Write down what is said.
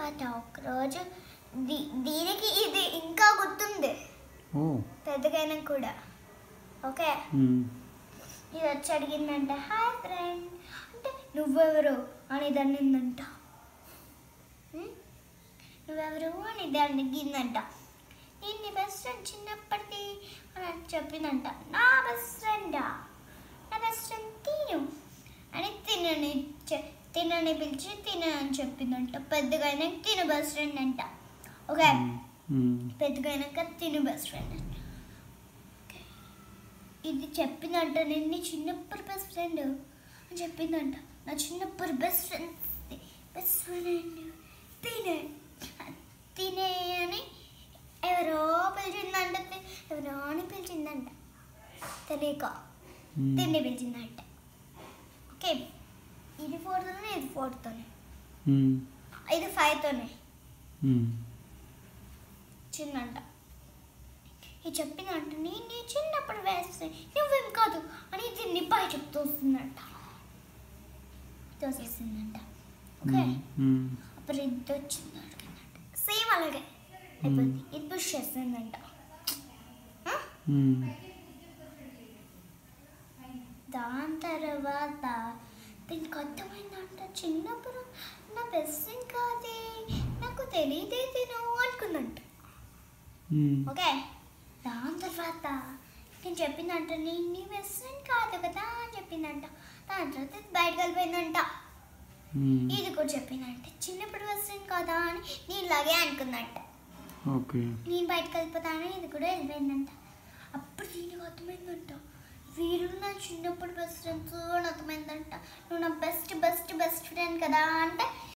తర్వాత ఒకరోజు దీ దీనికి ఇది ఇంకా గుర్తుంది ఓ పెద్దగైనా కూడా ఓకే మ్మ్. ఇది వచ్చి అడిగిందంట హాయ్ ఫ్రెండ్ అంటే నువ్వెవరు అని దాన్ని అడిగిందంట ఉం? నువ్వెవరు అని దాన్ని అడిగిందంట నేను నీ బెస్ట్ ఫ్రెండ్ చిన్నప్పటిది అని చెప్పిందంట నా బెస్ట్ ఫ్రెండా నా బెస్ట్ ఫ్రెండ్ తిను అని తినని చె- తినని పిలిచి తిన అని చెప్పిందంట పెద్దగా అయినాక తిను బెస్ట్ ఫ్రెండ్ అంట ఓకే మ్మ్. పెద్దగా అయినాక తిను బెస్ట్ ఫ్రెండ్ అంట ఓకే. ఇది చెప్పిందంట నేను నీ చిన్నప్పటి బెస్ట్ ఫ్రెండ్ అని చెప్పిందంట నా చిన్నప్పటి బెస్ట్ ఫ్రెండ్ బెస్ట్ ఫ్రెండ్ తినే తినే అని ఎవరో పిలిచిందంట తి- ఎవరో అని పిలిచిందంట తెలియక మ్మ్. తిండి పిలిచిందంట ఓకే ఇది ఫోర్తోనే ఇది ఫోర్తోనే మ్మ్. ఇది ఫైవ్తోనే మ్మ్. చిన్నంట ఇది చెప్పిందంట నేను నీ చిన్నప్పుడు వేస్తే నువ్వేం కాదు అని దీన్ని బయటకు తోస్తుందంట తోసేసిందంట ఓకే మ్మ్. అప్పుడు ఇది వచ్చింది అడిగిందంట సేమ్ అలాగే అయిపోయింది ఇది పుష్ చేస్తుందంట ఆ? మ్మ్. దాని తర్వాత దీనికి అర్థమైందంట చిన్నప్పుడు నా బెస్ట్ ఫ్రెండ్ కాదే నాకు తెలియదే తిను అనుకుందంట మ్మ్. ఓకే దాని తర్వాత నేను చెప్పిందంట నేను నీ బెస్ట్ ఫ్రెండ్ కాదు కదా అని చెప్పిందంట దాని తర్వాత ఇది బయటకు వెళ్ళిపోయిందంట మ్మ్. ఇది కూడా చెప్పిందంట చిన్నప్పుడు బెస్ట్ ఫ్రెండ్ కదా అని నేను ఇలాగే అనుకుందంట ఓకే నేను బయటకు వెళ్ళిపోతాను ఇది కూడా వెళ్ళిపోయిందంట అప్పుడు దీనికి అర్థమైందంట వీరు నా చిన్నప్పుడు బెస్ట్ ఫ్రెండ్స్ అని అర్థమైందంట నువ్వు నా బెస్ట్ బెస్ట్ బెస్ట్ ఫ్రెండ్ కదా అంటే